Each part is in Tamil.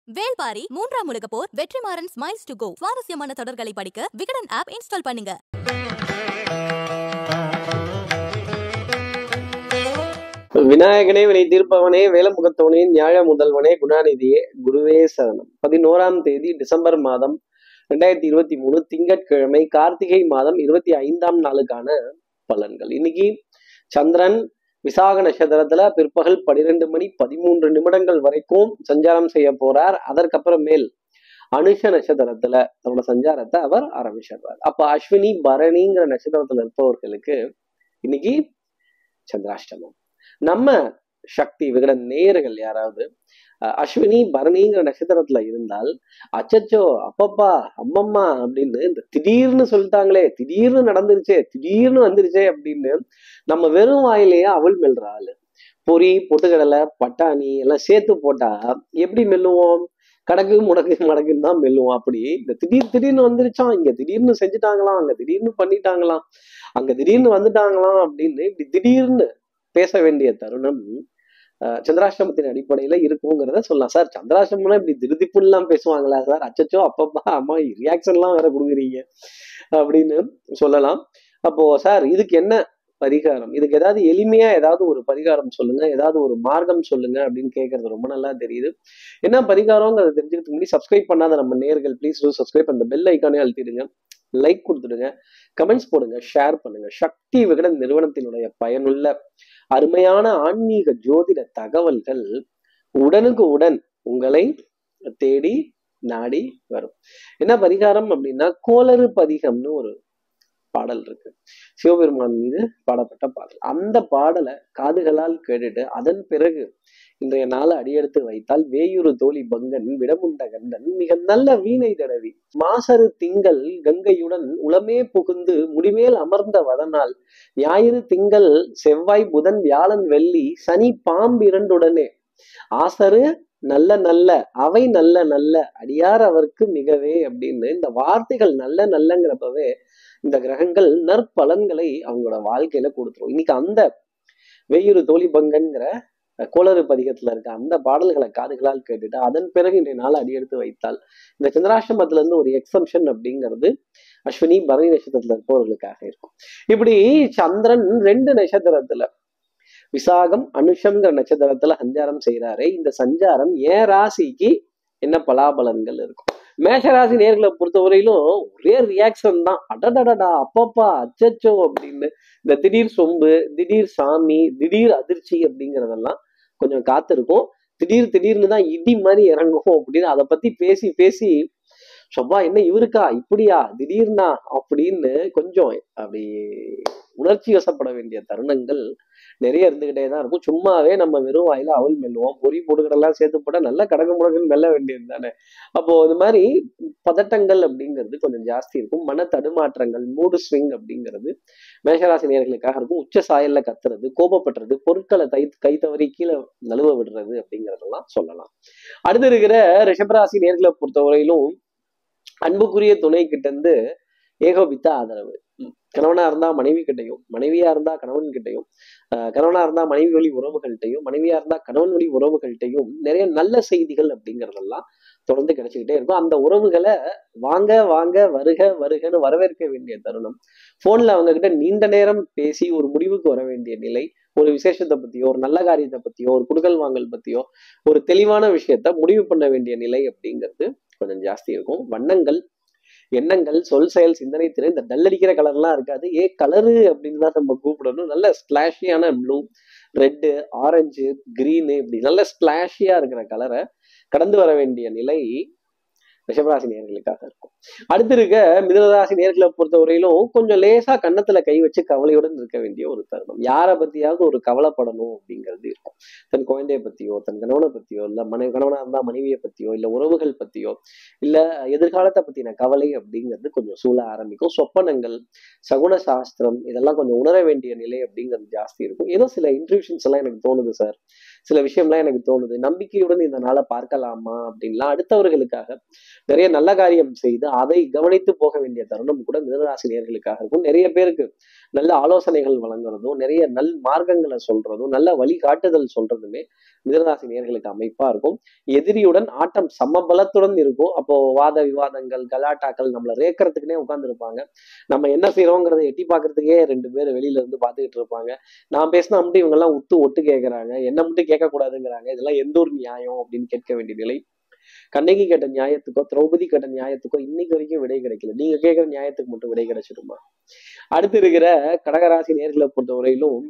வேல்பாரி மூன்றாம் உலக போர் வெற்றிமாறன் ஸ்மைல்ஸ் டு கோ சுவாரஸ்யமான தொடர்களை படிக்க விகடன் ஆப் இன்ஸ்டால் பண்ணுங்க விநாயகனே வினை தீர்ப்பவனே வேலமுகத்தவனே ஞாழ முதல்வனே குணாநிதியே குருவே சரணம் பதினோராம் தேதி டிசம்பர் மாதம் ரெண்டாயிரத்தி இருபத்தி மூணு திங்கட்கிழமை கார்த்திகை மாதம் இருபத்தி ஐந்தாம் நாளுக்கான பலன்கள் இன்னைக்கு சந்திரன் விசாக நட்சத்திரத்துல பிற்பகல் பனிரெண்டு மணி பதிமூன்று நிமிடங்கள் வரைக்கும் சஞ்சாரம் செய்ய போறார் அதற்கப்புறமேல் அனுஷ நட்சத்திரத்துல தன்னோட சஞ்சாரத்தை அவர் ஆரம்பிச்சிடுறார் அப்ப அஸ்வினி பரணிங்கிற நட்சத்திரத்துல இருப்பவர்களுக்கு இன்னைக்கு சந்திராஷ்டமம் நம்ம சக்தி விகட நேயர்கள் யாராவது அஹ், அஸ்வினி பரணிங்கிற நட்சத்திரத்துல இருந்தால் அச்சச்சோ அப்பப்பா அம்மம்மா அப்படின்னு இந்த திடீர்னு சொல்லிட்டாங்களே திடீர்னு நடந்துருச்சே திடீர்னு வந்துருச்சே அப்படின்னு நம்ம வெறும் வாயிலேயே அவள் மெல்ற ஆளு பொரி பொட்டுக்கடலை பட்டாணி எல்லாம் சேர்த்து போட்டா எப்படி மெல்லுவோம் கடக்கு முடக்கு மடக்குன்னு தான் மெல்லுவோம் அப்படி இந்த திடீர் திடீர்னு வந்துருச்சாம் இங்க திடீர்னு செஞ்சுட்டாங்களாம் அங்க திடீர்னு பண்ணிட்டாங்களாம் அங்க திடீர்னு வந்துட்டாங்களாம் அப்படின்னு இப்படி திடீர்னு பேச வேண்டிய தருணம் அஹ், சந்திராஷ்டமத்தின் அடிப்படையில இருக்குங்கிறத சொல்லலாம் சார் சந்திராஷ்டமம்னா இப்படி திருதிப்புலாம் பேசுவாங்களா சார் அச்சச்சோ அப்பப்பா அம்மா ரியாக்ஷன்லாம் வேற கொடுக்குறீங்க அப்படின்னு சொல்லலாம் அப்போ சார் இதுக்கு என்ன பரிகாரம் இதுக்கு ஏதாவது எளிமையா ஏதாவது ஒரு பரிகாரம் சொல்லுங்க ஏதாவது ஒரு மார்க்கம் சொல்லுங்க அப்படின்னு கேட்கறது ரொம்ப நல்லா தெரியுது என்ன பரிகாரங்கிறத தெரிஞ்சுக்கிறதுக்கு முன்னாடி சப்ஸ்கிரைப் பண்ணாத நம்ம நேர்கள் ப்ளீஸ் டூ சப்ஸ்கிரைப் அந்த பெல் ஐக்கானே அழுத்திடுங்க லைக் கொடுத்துடுங்க கமெண்ட்ஸ் போடுங்க ஷேர் பண்ணுங்க சக்தி விகடன் நிறுவனத்தினுடைய பயனுள்ள அருமையான ஆன்மீக ஜோதிட தகவல்கள் உடனுக்கு உடன் உங்களை தேடி நாடி வரும் என்ன பரிகாரம் அப்படின்னா கோளறு பதிகம்னு ஒரு பாடல் இருக்கு சிவபெருமான் மீது பாடப்பட்ட பாடல் அந்த பாடலை காதுகளால் கேட்டுட்டு அதன் பிறகு இன்றைய நாளை அடியெடுத்து வைத்தால் வேயுறு தோழி பங்கன் விடமுண்ட கண்டன் மிக நல்ல வீணை தடவி மாசரு திங்கள் கங்கையுடன் உளமே புகுந்து முடிமேல் அமர்ந்த வதனால் ஞாயிறு திங்கள் செவ்வாய் புதன் வியாழன் வெள்ளி சனி பாம்பு இரண்டுடனே ஆசரு நல்ல நல்ல அவை நல்ல நல்ல அடியார் அவருக்கு மிகவே அப்படின்னு இந்த வார்த்தைகள் நல்ல நல்லங்கிறப்பவே இந்த கிரகங்கள் நற்பலன்களை அவங்களோட வாழ்க்கையில கொடுத்துரும் இன்னைக்கு அந்த வெய்யுறு தோழி பங்கன்கிற கோளறு பதிகத்துல இருக்க அந்த பாடல்களை காதுகளால் கேட்டுட்டு அதன் பிறகு இன்றைய நாள் அடியெடுத்து வைத்தால் இந்த சந்திராஷ்டமத்துல இருந்து ஒரு எக்ஸம்ஷன் அப்படிங்கிறது அஸ்வினி பரணி நட்சத்திரத்துல இருப்பவர்களுக்காக இருக்கும் இப்படி சந்திரன் ரெண்டு நட்சத்திரத்துல விசாகம் அனுஷம்ங்கிற நட்சத்திரத்துல சஞ்சாரம் செய்யறாரு இந்த சஞ்சாரம் ஏன் ராசிக்கு என்ன பலாபலன்கள் இருக்கும் மேஷராசி நேர்களை பொறுத்தவரையிலும் ஒரே ரியாக்ஷன் தான் அடடடடா அப்பப்பா அச்சச்சோ அப்படின்னு இந்த திடீர் சொம்பு திடீர் சாமி திடீர் அதிர்ச்சி அப்படிங்கிறதெல்லாம் கொஞ்சம் காத்திருக்கும் திடீர் திடீர்னு தான் இடி மாதிரி இறங்கும் அப்படின்னு அதை பத்தி பேசி பேசி சொப்பா என்ன இவருக்கா இப்படியா திடீர்னா அப்படின்னு கொஞ்சம் அப்படி உணர்ச்சி வசப்பட வேண்டிய தருணங்கள் நிறைய இருந்துகிட்டே தான் இருக்கும் சும்மாவே நம்ம வெறும் வாயில அவல் மெல்லுவோம் பொறி பொடுக்கடெல்லாம் சேர்த்து போட்டா நல்லா கடக்கு முடக்குன்னு மெல்ல வேண்டியது தானே அப்போ இது மாதிரி பதட்டங்கள் அப்படிங்கிறது கொஞ்சம் ஜாஸ்தி இருக்கும் மன தடுமாற்றங்கள் மூடு ஸ்விங் அப்படிங்கிறது மேஷராசி நேர்களுக்காக இருக்கும் உச்ச சாயல்ல கத்துறது கோபப்படுறது பொருட்களை தை கை தவறி கீழே நழுவ விடுறது அப்படிங்கிறதெல்லாம் சொல்லலாம் அடுத்து இருக்கிற ரிஷபராசி நேர்களை பொறுத்தவரையிலும் அன்புக்குரிய துணை கிட்ட இருந்து ஏகோபித்த ஆதரவு ம். கணவனா இருந்தா மனைவி கிட்டையும் மனைவியா இருந்தா கணவன் கிட்டையும் ஆஹ் கணவனா இருந்தா மனைவி வழி உறவுகள்கிட்டையும் மனைவியா இருந்தா கணவன் வழி உறவுகள்கிட்டையும் நிறைய நல்ல செய்திகள் அப்படிங்கிறதெல்லாம் தொடர்ந்து கிடைச்சிக்கிட்டே இருக்கும் அந்த உறவுகளை வாங்க வாங்க வருக வருகன்னு வரவேற்க வேண்டிய தருணம் போன்ல அவங்க கிட்ட நீண்ட நேரம் பேசி ஒரு முடிவுக்கு வர வேண்டிய நிலை ஒரு விசேஷத்தை பத்தியோ ஒரு நல்ல காரியத்தை பத்தியோ ஒரு குடுக்கல் வாங்கல் பத்தியோ ஒரு தெளிவான விஷயத்த முடிவு பண்ண வேண்டிய நிலை அப்படிங்கிறது கொஞ்சம் ஜாஸ்தி இருக்கும் வண்ணங்கள் எண்ணங்கள் சொல் செயல் சிந்தனை திறன் இந்த டல்லடிக்கிற கலர்லாம் இருக்காது ஏ கலரு அப்படின்னு தான் நம்ம கூப்பிடணும் நல்ல ஸ்பிளாஷியான ப்ளூ ரெட்டு ஆரஞ்சு கிரீனு இப்படி நல்ல ஸ்பிளாஷியா இருக்கிற கலரை கடந்து வர வேண்டிய நிலை ரிஷபராசி நேர்களுக்காக இருக்கும் அடுத்து இருக்க மிதனராசி நேர்களை பொறுத்தவரையிலும் கொஞ்சம் லேசா கன்னத்துல கை வச்சு கவலையுடன் இருக்க வேண்டிய ஒரு தருணம் யாரை பத்தியாவது ஒரு கவலைப்படணும் அப்படிங்கிறது இருக்கும் தன் குழந்தைய பத்தியோ தன் கணவனை பத்தியோ இல்ல மனை கணவனா இருந்தா மனைவியை பத்தியோ இல்ல உறவுகள் பத்தியோ இல்ல எதிர்காலத்தை பத்தின கவலை அப்படிங்கிறது கொஞ்சம் சூழ ஆரம்பிக்கும் சொப்பனங்கள் சகுன சாஸ்திரம் இதெல்லாம் கொஞ்சம் உணர வேண்டிய நிலை அப்படிங்கிறது ஜாஸ்தி இருக்கும் ஏதோ சில இன்ட்ரிவியூஷன்ஸ் எல்லாம் எனக்கு தோணுது சார் சில விஷயம்லாம் எனக்கு தோணுது நம்பிக்கையுடன் இந்த நாளை பார்க்கலாமா அப்படின்லாம் அடுத்தவர்களுக்காக நிறைய நல்ல காரியம் செய்து அதை கவனித்து போக வேண்டிய தருணம் கூட மிதனராசினியர்களுக்காக இருக்கும் நிறைய பேருக்கு நல்ல ஆலோசனைகள் வழங்குறதும் நிறைய நல் மார்க்கங்களை சொல்றதும் நல்ல வழிகாட்டுதல் சொல்றதுமே மிதனராசி நேர்களுக்கு அமைப்பா இருக்கும் எதிரியுடன் ஆட்டம் சமபலத்துடன் இருக்கும் அப்போ வாத விவாதங்கள் கலாட்டாக்கள் நம்மளை ரேக்கிறதுக்குனே உட்கார்ந்துருப்பாங்க நம்ம என்ன செய்யறோங்கிறத எட்டி பார்க்கறதுக்கே ரெண்டு பேர் வெளியில இருந்து பார்த்துக்கிட்டு இருப்பாங்க நான் பேசினா மட்டும் இவங்க எல்லாம் உத்து ஒட்டு கேட்கறாங்க என்ன மட்டும் கேட்கக்கூடாதுங்கிறாங்க இதெல்லாம் எந்த ஒரு நியாயம் அப்படின்னு கேட்க வேண்டிய நிலை கண்ணகி கேட்ட நியாயத்துக்கோ திரௌபதி கேட்ட நியாயத்துக்கோ இன்னைக்கு வரைக்கும் விடை கிடைக்கல நீங்க கேட்கிற நியாயத்துக்கு மட்டும் விடை கிடைச்சிடுமா அடுத்து இருக்கிற கடகராசி நேர்களை பொறுத்தவரையிலும்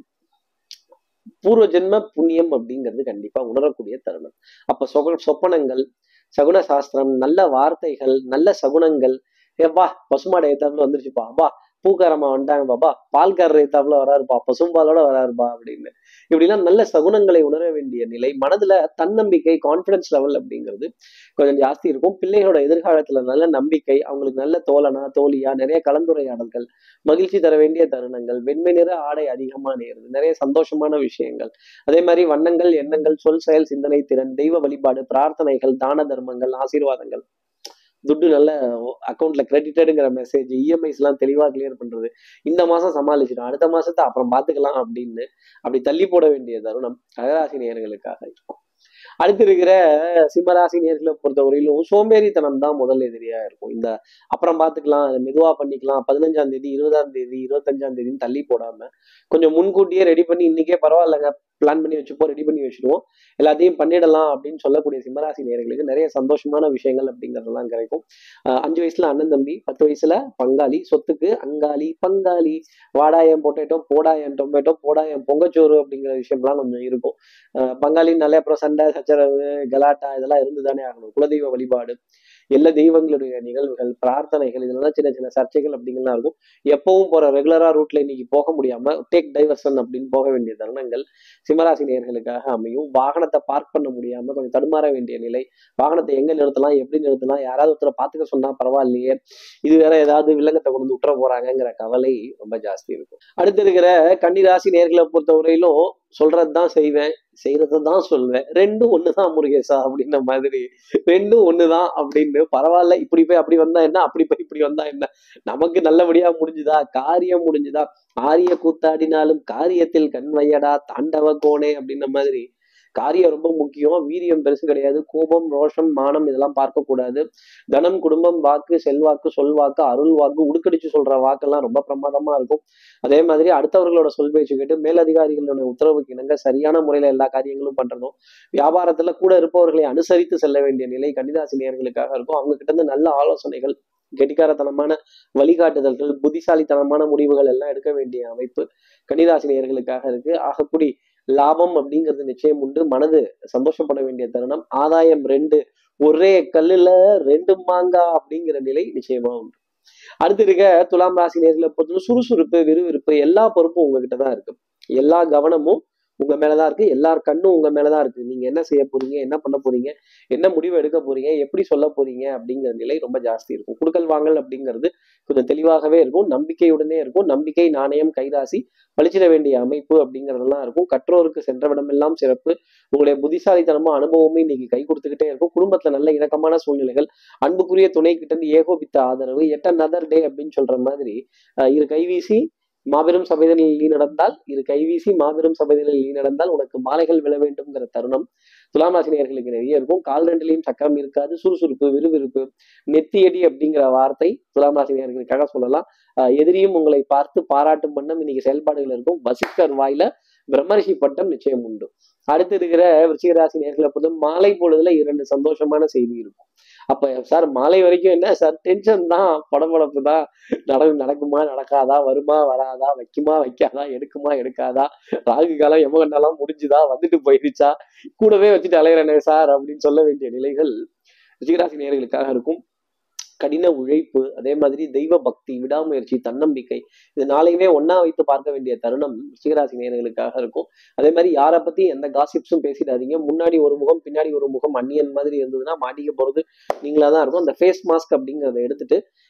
பூர்வ ஜென்ம புண்ணியம் அப்படிங்கிறது கண்டிப்பா உணரக்கூடிய தருணம் அப்ப சொக சொப்பனங்கள் சகுன சாஸ்திரம் நல்ல வார்த்தைகள் நல்ல சகுனங்கள் ஏப்பா பசுமாடு ஏத்தாப்புல வந்துருச்சுப்பா அப்பா பூக்காரம்மா வந்துட்டாங்க பாப்பா பால்காரர் ஏத்தாப்புல வராருப்பா பசும்பாலோட வராருப்பா அப்படின்னு இப்படிலாம் நல்ல சகுனங்களை உணர வேண்டிய நிலை மனதுல தன்னம்பிக்கை கான்பிடன்ஸ் லெவல் அப்படிங்கிறது கொஞ்சம் ஜாஸ்தி இருக்கும் பிள்ளைகளோட எதிர்காலத்துல நல்ல நம்பிக்கை அவங்களுக்கு நல்ல தோழனா தோழியா நிறைய கலந்துரையாடல்கள் மகிழ்ச்சி தர வேண்டிய தருணங்கள் வெண்மை நிற ஆடை அதிகமா நேருது நிறைய சந்தோஷமான விஷயங்கள் அதே மாதிரி வண்ணங்கள் எண்ணங்கள் சொல் செயல் சிந்தனை திறன் தெய்வ வழிபாடு பிரார்த்தனைகள் தான தர்மங்கள் ஆசீர்வாதங்கள் துட்டு நல்ல அக்கௌண்ட்ல கிரெடிட்டடுங்கிற மெசேஜ் இஎம்ஐஸ் எல்லாம் தெளிவா கிளியர் பண்றது இந்த மாசம் சமாளிச்சிடும் அடுத்த மாசத்தை அப்புறம் பாத்துக்கலாம் அப்படின்னு அப்படி தள்ளி போட வேண்டிய தருணம் கடகராசி நேயர்களுக்காக இருக்கும் அடுத்து இருக்கிற சிம்மராசி நேர்களை பொறுத்தவரையிலும் சோம்பேறித்தனம் தான் முதல் எதிரியா இருக்கும் இந்த அப்புறம் பார்த்துக்கலாம் அதை மெதுவா பண்ணிக்கலாம் பதினஞ்சாம் தேதி இருபதாம் தேதி இருபத்தஞ்சாம் தேதின்னு தள்ளி போடாம கொஞ்சம் முன்கூட்டியே ரெடி பண்ணி இன்னைக்கே பரவாயில்லைங்க பிளான் பண்ணி வச்சுப்போம் ரெடி பண்ணி வச்சுடுவோம் எல்லாத்தையும் பண்ணிடலாம் அப்படின்னு சொல்லக்கூடிய சிம்மராசி நேர்களுக்கு நிறைய சந்தோஷமான விஷயங்கள் அப்படிங்கிறதெல்லாம் கிடைக்கும் ஆஹ் அஞ்சு வயசுல அண்ணன் தம்பி பத்து வயசுல பங்காளி சொத்துக்கு அங்காளி பங்காளி வாடாயம் பொட்டேட்டோ போடாயம் டொமேட்டோ போடாயம் பொங்கச்சோறு அப்படிங்கிற விஷயம்லாம் கொஞ்சம் இருக்கும் ஆஹ் பங்காளினாலே அப்புறம் சண்டை சச்சரவு கலாட்டா இதெல்லாம் இருந்து தானே ஆகணும் குலதெய்வ வழிபாடு எல்லா தெய்வங்களுடைய நிகழ்வுகள் பிரார்த்தனைகள் இதெல்லாம் சின்ன சின்ன சர்ச்சைகள் அப்படிங்கலாம் இருக்கும் எப்பவும் போற ரெகுலரா ரூட்ல இன்னைக்கு போக முடியாம டேக் டைவர்ஷன் அப்படின்னு போக வேண்டிய தருணங்கள் சிம்மராசி நேர்களுக்காக அமையும் வாகனத்தை பார்க் பண்ண முடியாம கொஞ்சம் தடுமாற வேண்டிய நிலை வாகனத்தை எங்க நிறுத்தலாம் எப்படி நிறுத்தலாம் யாராவது ஒருத்தரை பாத்துக்க சொன்னா பரவாயில்லையே இது வேற ஏதாவது வில்லங்கத்தை கொண்டு வந்து விட்டுற போறாங்கங்கிற கவலை ரொம்ப ஜாஸ்தி இருக்கும் அடுத்து இருக்கிற கன்னிராசி நேர்களை பொறுத்தவரையிலும் சொல்றதுதான் செய்வேன் செய்யறதை தான் சொல்வேன் ரெண்டும் ஒண்ணுதான் முருகேசா அப்படின்ற மாதிரி ரெண்டும் ஒண்ணுதான் அப்படின்னு பரவாயில்ல இப்படி போய் அப்படி வந்தா என்ன அப்படி போய் இப்படி வந்தா என்ன நமக்கு நல்லபடியா முடிஞ்சுதா காரியம் முடிஞ்சுதா ஆரிய கூத்தாடினாலும் காரியத்தில் கண் வையடா தாண்டவ கோணே அப்படின்ற மாதிரி காரியம் ரொம்ப முக்கியம் வீரியம் பெருசு கிடையாது கோபம் ரோஷம் மானம் இதெல்லாம் பார்க்க கூடாது தனம் குடும்பம் வாக்கு செல்வாக்கு சொல்வாக்கு அருள் வாக்கு உடுக்கடிச்சு சொல்ற வாக்கெல்லாம் ரொம்ப பிரமாதமா இருக்கும் அதே மாதிரி அடுத்தவர்களோட சொல் பேச்சு கேட்டு மேலதிகாரிகளோட உத்தரவுக்கு இணங்க சரியான முறையில எல்லா காரியங்களும் பண்றதும் வியாபாரத்துல கூட இருப்பவர்களை அனுசரித்து செல்ல வேண்டிய நிலை கன்னிராசி நேயர்களுக்காக இருக்கும் அவங்க கிட்ட இருந்து நல்ல ஆலோசனைகள் கெட்டிக்காரத்தனமான வழிகாட்டுதல்கள் புத்திசாலித்தனமான முடிவுகள் எல்லாம் எடுக்க வேண்டிய அமைப்பு கன்னிராசி நேயர்களுக்காக இருக்கு ஆகக்கூடி லாபம் அப்படிங்கிறது நிச்சயம் உண்டு மனது சந்தோஷப்பட வேண்டிய தருணம் ஆதாயம் ரெண்டு ஒரே கல்லுல ரெண்டு மாங்கா அப்படிங்கிற நிலை நிச்சயமா உண்டு அடுத்து இருக்க துலாம் ராசி நேர்களை பொறுத்தவரை சுறுசுறுப்பு விறுவிறுப்பு எல்லா பொறுப்பும் உங்ககிட்ட தான் இருக்கு எல்லா கவனமும் உங்க மேலதான் இருக்கு எல்லார் கண்ணும் உங்க மேலதான் இருக்கு நீங்க என்ன செய்ய போறீங்க என்ன பண்ண போறீங்க என்ன முடிவு எடுக்க போறீங்க எப்படி சொல்ல போறீங்க அப்படிங்கிற நிலை ரொம்ப ஜாஸ்தி இருக்கும் குடுக்கல் வாங்கல் அப்படிங்கிறது கொஞ்சம் தெளிவாகவே இருக்கும் நம்பிக்கையுடனே இருக்கும் நம்பிக்கை நாணயம் கைராசி பழிச்சிட வேண்டிய அமைப்பு அப்படிங்கிறதெல்லாம் இருக்கும் கற்றோருக்கு சென்றவிடமெல்லாம் சிறப்பு உங்களுடைய புத்திசாலித்தனமும் அனுபவமும் இன்னைக்கு கை கொடுத்துக்கிட்டே இருக்கும் குடும்பத்துல நல்ல இணக்கமான சூழ்நிலைகள் அன்புக்குரிய துணை கிட்ட இருந்து ஏகோபித்த ஆதரவு எட்ட நதர் டே அப்படின்னு சொல்ற மாதிரி அஹ் இரு கைவீசி மாபெரும் சபைதனில் நீ நடந்தால் இரு கைவீசி மாபெரும் சபைதனில் நீ நடந்தால் உனக்கு மாலைகள் விழ வேண்டும்ங்கிற தருணம் துலாம் ராசினியர்களுக்கு நிறைய இருக்கும் கால் ரெண்டுலையும் சக்கரம் இருக்காது சுறுசுறுப்பு விறுவிறுப்பு நெத்தியடி அப்படிங்கிற வார்த்தை துலாம் ராசினியர்களுக்காக சொல்லலாம் ஆஹ் எதிரியும் உங்களை பார்த்து பாராட்டும் வண்ணம் இன்னைக்கு செயல்பாடுகள் இருக்கும் வசிக்கர் வாயில பிரம்மரிஷி பட்டம் நிச்சயம் உண்டு அடுத்து இருக்கிற விருச்சிக ராசி நேர்களை பொறுத்த மாலை பொழுதுல இரண்டு சந்தோஷமான செய்தி இருக்கும் அப்ப சார் மாலை வரைக்கும் என்ன சார் டென்ஷன் தான் படபடப்பு தான் நட நடக்குமா நடக்காதா வருமா வராதா வைக்குமா வைக்காதா எடுக்குமா எடுக்காதா ராகு காலம் எமகண்டெல்லாம் முடிஞ்சுதா வந்துட்டு போயிடுச்சா கூடவே வச்சுட்டு அலையிறனே சார் அப்படின்னு சொல்ல வேண்டிய நிலைகள் ரிஷிகராசி நேர்களுக்காக இருக்கும் கடின உழைப்பு அதே மாதிரி தெய்வ பக்தி விடாமுயற்சி தன்னம்பிக்கை இது நாளையுமே ஒண்ணா வைத்து பார்க்க வேண்டிய தருணம் ரிஷிகராசி நேர்களுக்காக இருக்கும் அதே மாதிரி யாரை பத்தி எந்த காசிப்ஸும் பேசிடாதீங்க முன்னாடி ஒரு முகம் பின்னாடி ஒரு முகம் அந்நியன் மாதிரி இருந்ததுன்னா மாட்டிக்க போறது நீங்களா தான் இருக்கும் அந்த ஃபேஸ் மாஸ்க் அப்படிங்கிறத எடுத்துட்டு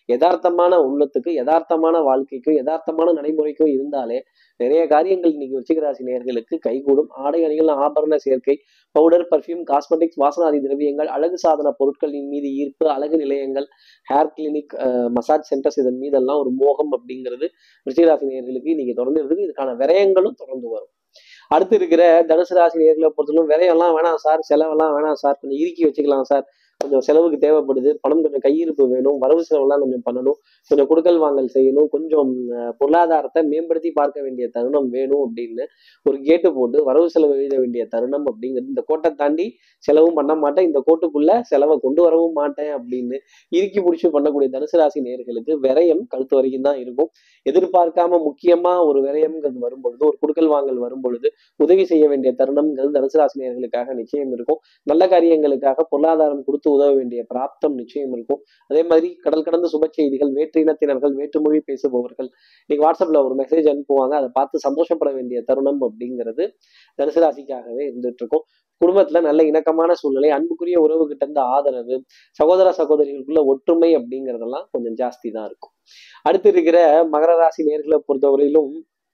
யதார்த்தமான உள்ளத்துக்கு யதார்த்தமான வாழ்க்கைக்கும் யதார்த்தமான நடைமுறைக்கும் இருந்தாலே நிறைய காரியங்கள் இன்னைக்கு விருச்சிகராசி நேயர்களுக்கு கைகூடும் ஆடை அணிகள் ஆபரண சேர்க்கை பவுடர் பர்ஃப்யூம் காஸ்மெட்டிக்ஸ் வாசனாதி திரவியங்கள் அழகு சாதன பொருட்களின் மீது ஈர்ப்பு அழகு நிலையங்கள் ஹேர் கிளினிக் மசாஜ் சென்டர்ஸ் இதன் மீதெல்லாம் ஒரு மோகம் அப்படிங்கிறது விருச்சிகராசி நேயர்களுக்கு இன்னைக்கு தொடர்ந்து இருக்குது இதுக்கான விரயங்களும் தொடர்ந்து வரும் அடுத்து இருக்கிற தனுசு ராசி நேர்களை பொறுத்தவரைக்கும் விரையெல்லாம் வேணாம் சார் செலவெல்லாம் வேணாம் சார் கொஞ்சம் இறுக்கி வச்சுக்கலாம் சார் கொஞ்சம் செலவுக்கு தேவைப்படுது பணம் கொஞ்சம் கையிருப்பு வேணும் வரவு செலவெல்லாம் கொஞ்சம் பண்ணணும் கொஞ்சம் கொடுக்கல் வாங்கல் செய்யணும் கொஞ்சம் அஹ், பொருளாதாரத்தை மேம்படுத்தி பார்க்க வேண்டிய தருணம் வேணும் அப்படின்னு ஒரு கேட்டு போட்டு வரவு செலவு எழுத வேண்டிய தருணம் அப்படிங்கிறது இந்த கோட்டை தாண்டி செலவும் பண்ண மாட்டேன் இந்த கோட்டுக்குள்ள செலவை கொண்டு வரவும் மாட்டேன் அப்படின்னு இறுக்கி பிடிச்சி பண்ணக்கூடிய தனுசு ராசி நேர்களுக்கு விரயம் கழுத்து வரைக்கும் தான் இருக்கும் எதிர்பார்க்காம முக்கியமா ஒரு விரயம்ங்கிறது வரும்பொழுது ஒரு குடுக்கல் வாங்கல் வரும்பொழுது உதவி செய்ய வேண்டிய தருணம்ங்கிறது தனுசு ராசி நேர்களுக்காக நிச்சயம் இருக்கும் நல்ல காரியங்களுக்காக பொருளாதாரம் கொடுத்து உதவ வேண்டிய பிராப்தம் நிச்சயம் இருக்கும் அதே மாதிரி கடல் கடந்த சுப செய்திகள் வேற்று இனத்தினர்கள் வேற்றுமொழி பேசுபவர்கள் இன்னைக்கு வாட்ஸ்அப்ல ஒரு மெசேஜ் அனுப்புவாங்க அதை பார்த்து சந்தோஷப்பட வேண்டிய தருணம் அப்படிங்கிறது தனுசு ராசிக்காகவே இருந்துட்டு இருக்கும் குடும்பத்துல நல்ல இணக்கமான சூழ்நிலை அன்புக்குரிய உறவு கிட்ட இருந்து ஆதரவு சகோதர சகோதரிகளுக்குள்ள ஒற்றுமை அப்படிங்கிறதெல்லாம் கொஞ்சம் ஜாஸ்தி தான் இருக்கும் அடுத்து இருக்கிற மகர ராசி நேர்களை பொறுத்தவரையிலும்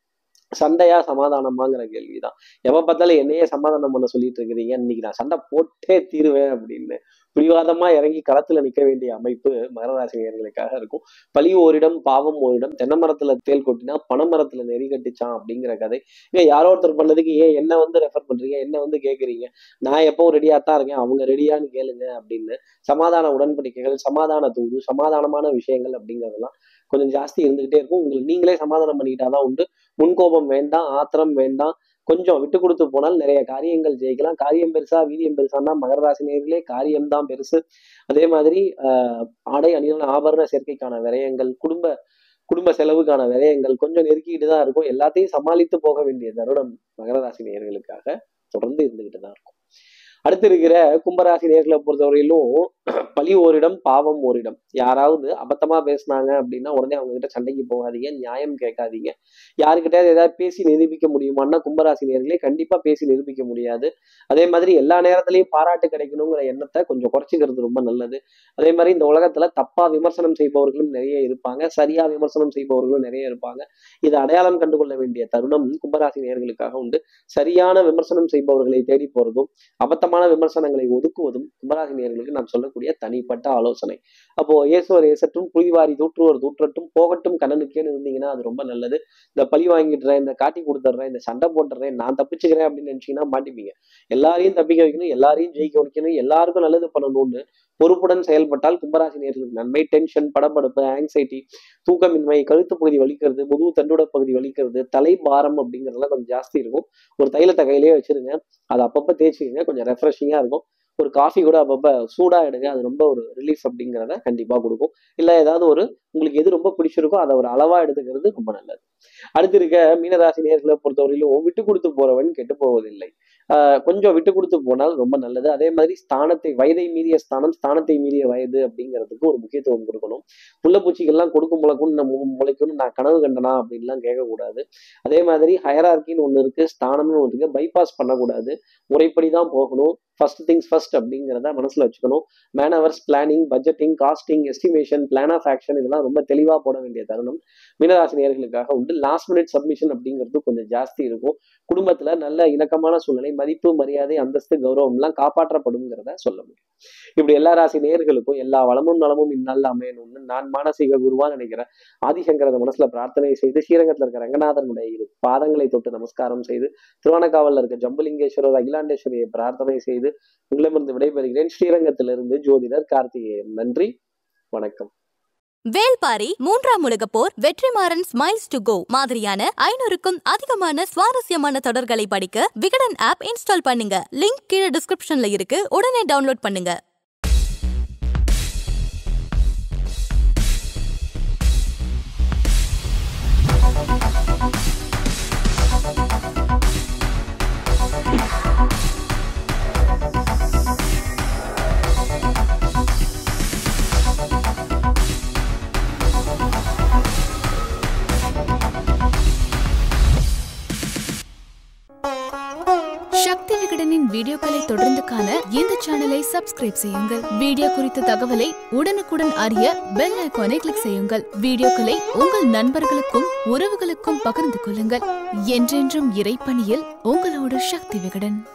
சண்டையா சமாதானமாங்கிற கேள்விதான் எப்ப பார்த்தாலும் என்னையே சமாதானம் பண்ண சொல்லிட்டு இருக்கிறீங்க இன்னைக்கு நான் சண்டை போட்டே தீருவேன் அப்படின்னு பிடிவாதமா இறங்கி களத்துல நிக்க வேண்டிய அமைப்பு மகர ராசி நேயர்களுக்காக இருக்கும் பழி ஓரிடம் பாவம் ஓரிடம் தென்னை மரத்துல தேல் கொட்டினா பனை மரத்துல நெறி கட்டிச்சான் அப்படிங்கிற கதை இங்க யாரோ ஒருத்தர் பண்ணதுக்கு ஏன் என்ன வந்து ரெஃபர் பண்றீங்க என்ன வந்து கேக்குறீங்க நான் எப்பவும் ரெடியா தான் இருக்கேன் அவங்க ரெடியான்னு கேளுங்க அப்படின்னு சமாதான உடன்படிக்கைகள் சமாதான தூது சமாதானமான விஷயங்கள் அப்படிங்கிறதெல்லாம் கொஞ்சம் ஜாஸ்தி இருந்துகிட்டே இருக்கும் உங்களுக்கு நீங்களே சமாதானம் பண்ணிக்கிட்டாதான் உண்டு முன்கோபம் வேண்டாம் ஆத்திரம் வேண்டாம் கொஞ்சம் விட்டு கொடுத்து போனால் நிறைய காரியங்கள் ஜெயிக்கலாம் காரியம் பெருசா வீரியம் பெருசான்னா மகர ராசி நேர்களே காரியம்தான் பெருசு அதே மாதிரி ஆஹ் ஆடை அணிகள் ஆபரண சேர்க்கைக்கான விரயங்கள் குடும்ப குடும்ப செலவுக்கான விரயங்கள் கொஞ்சம் நெருக்கிட்டு தான் இருக்கும் எல்லாத்தையும் சமாளித்து போக வேண்டிய தருணம் மகர ராசி நேயர்களுக்காக தொடர்ந்து இருந்துகிட்டு தான் இருக்கும் அடுத்து இருக்கிற கும்பராசி நேர்களை பொறுத்தவரையிலும் பழி ஓரிடம் பாவம் ஓரிடம் யாராவது அபத்தமா பேசுனாங்க அப்படின்னா உடனே அவங்க கிட்ட சண்டைக்கு போகாதீங்க நியாயம் கேட்காதீங்க யாருக்கிட்டயாவது ஏதாவது பேசி நிரூபிக்க முடியுமான்னா கும்பராசி நேர்களே கண்டிப்பா பேசி நிரூபிக்க முடியாது அதே மாதிரி எல்லா நேரத்திலையும் பாராட்டு கிடைக்கணுங்கிற எண்ணத்தை கொஞ்சம் குறைச்சிக்கிறது ரொம்ப நல்லது அதே மாதிரி இந்த உலகத்துல தப்பா விமர்சனம் செய்பவர்களும் நிறைய இருப்பாங்க சரியா விமர்சனம் செய்பவர்களும் நிறைய இருப்பாங்க இதை அடையாளம் கண்டுகொள்ள வேண்டிய தருணம் கும்பராசி நேர்களுக்காக உண்டு சரியான விமர்சனம் செய்பவர்களை தேடி போறதும் அபத்தமான விமர்சனங்களை ஒதுக்குவதும் கும்பராசி நேர்களுக்கு நான் சொல்லக்கூடிய தனிப்பட்ட ஆலோசனை அப்போ ஏசுவர் ஏசட்டும் புலிவாரி தூற்றுவர் தூற்றட்டும் போகட்டும் கண்ணனுக்கேன்னு இருந்தீங்கன்னா அது ரொம்ப நல்லது இந்த பழி வாங்கிடுறேன் இந்த காட்டி கொடுத்துட்றேன் இந்த சண்டை போட்டுறேன் நான் தப்பிச்சுக்கிறேன் அப்படின்னு நினைச்சீங்கன்னா மாட்டிப்பீங்க எல்லாரையும் தப்பிக்க வைக்கணும் எல்லாரையும் ஜெயிக்க வைக்கணும் எல்லாருக்கும் நல்லது பண்ணணும்னு பொறுப்புடன் செயல்பட்டால் கும்பராசி நேர்களுக்கு நன்மை டென்ஷன் படபடப்பு ஆங்ஸைட்டி தூக்கமின்மை கழுத்து பகுதி வலிக்கிறது முதுகு தண்டுட பகுதி வலிக்கிறது தலை பாரம் அப்படிங்கிறதெல்லாம் கொஞ்சம் ஜாஸ்தி இருக்கும் ஒரு தைலத்தை கையிலேயே வச்சிருங்க அதை அப்பப்போ தேய்ச்சிக்கங்க கொஞ்சம் ரெஃப்ரெஷிங்காக இருக்கும் ஒரு காஃபி கூட அப்பப்போ சூடாக எடுங்க அது ரொம்ப ஒரு ரிலீஃப் அப்படிங்கிறத கண்டிப்பாக கொடுக்கும் இல்லை ஏதாவது ஒரு உங்களுக்கு எது ரொம்ப பிடிச்சிருக்கோ அதை ஒரு அளவாக எடுத்துக்கிறது ரொம்ப நல்லது அடுத்து இருக்க மீனராசி நேர்களை பொறுத்தவரையிலும் விட்டு கொடுத்து போறவன் கெட்டு போவதில்லை ஆஹ் கொஞ்சம் விட்டு கொடுத்து போனால் ரொம்ப நல்லது அதே மாதிரி ஸ்தானத்தை வயதை மீறிய ஸ்தானம் ஸ்தானத்தை மீறிய வயது அப்படிங்கிறதுக்கு ஒரு முக்கியத்துவம் கொடுக்கணும் புள்ளப்பூச்சிகள்லாம் கொடுக்கும் முளைக்கும் நம்ம முளைக்கும்னு நான் கனவு கண்டனா அப்படின்லாம் கேட்கக்கூடாது அதே மாதிரி ஹயரார்கின்னு ஒன்று இருக்கு ஸ்தானம்னு ஒன்று இருக்கு பைபாஸ் பண்ணக்கூடாது முறைப்படி தான் போகணும் ஃபர்ஸ்ட் திங்ஸ் ஃபர்ஸ்ட் அப்படிங்கிறத மனசுல வச்சுக்கணும் manoeuvres planning budgeting costing estimation plan of action இதெல்லாம் ரொம்ப தெளிவாக போட வேண்டிய தருணம் மீனராசி நேர்களுக்காக உண்டு லாஸ்ட் மினிட் சப்மிஷன் அப்படிங்கிறது கொஞ்சம் ஜாஸ்தி இருக்கும் குடும்பத்துல நல்ல இணக்கமான சூழ்நிலை மதிப்பு மரியாதை அந்தஸ்து கௌரவம்லாம் காப்பாற்றப்படுங்கிறத சொல்ல முடியும் இப்படி எல்லா ராசி நேர்களுக்கும் எல்லா வளமும் நலமும் இந்நாளில் அமையணும்னு நான் மானசீக குருவா நினைக்கிறேன் ஆதிசங்கரத மனசுல பிரார்த்தனை செய்து ஸ்ரீரங்கத்துல இருக்க ரங்கநாதனுடைய இரு பாதங்களை தொட்டு நமஸ்காரம் செய்து திருவண்ணக்காவல்ல இருக்க ஜம்புலிங்கேஸ்வரர் அகிலாண்டேஸ்வரியை பிரார்த்தனை செய்து உங்களிடமிருந்து விடைபெறுகிறேன் ஸ்ரீரங்கத்திலிருந்து ஜோதிடர் கார்த்திகேயன் நன்றி வணக்கம் வேல்பாரி மூன்றாம் உலகப் போர் வெற்றிமாறன் ஸ்மைல்ஸ் டு கோ மாதிரியான ஐநூறுக்கும் அதிகமான சுவாரஸ்யமான தொடர்களை படிக்க விகடன் ஆப் இன்ஸ்டால் பண்ணுங்க லிங்க் கீழே டிஸ்கிரிப்ஷன்ல இருக்கு உடனே டவுன்லோட் பண்ணுங்க சக்தி விகடனின் விகடன் வீடியோக்களை தொடர்ந்து காண இந்த சேனலை சப்ஸ்கிரைப் செய்யுங்கள் வீடியோ குறித்த தகவலை உடனுக்குடன் அறிய பெல் ஐகானை கிளிக் செய்யுங்கள் வீடியோக்களை உங்கள் நண்பர்களுக்கும் உறவுகளுக்கும் பகிர்ந்து கொள்ளுங்கள் என்றென்றும் இறைப்பணியில் உங்களோட சக்தி விகடன்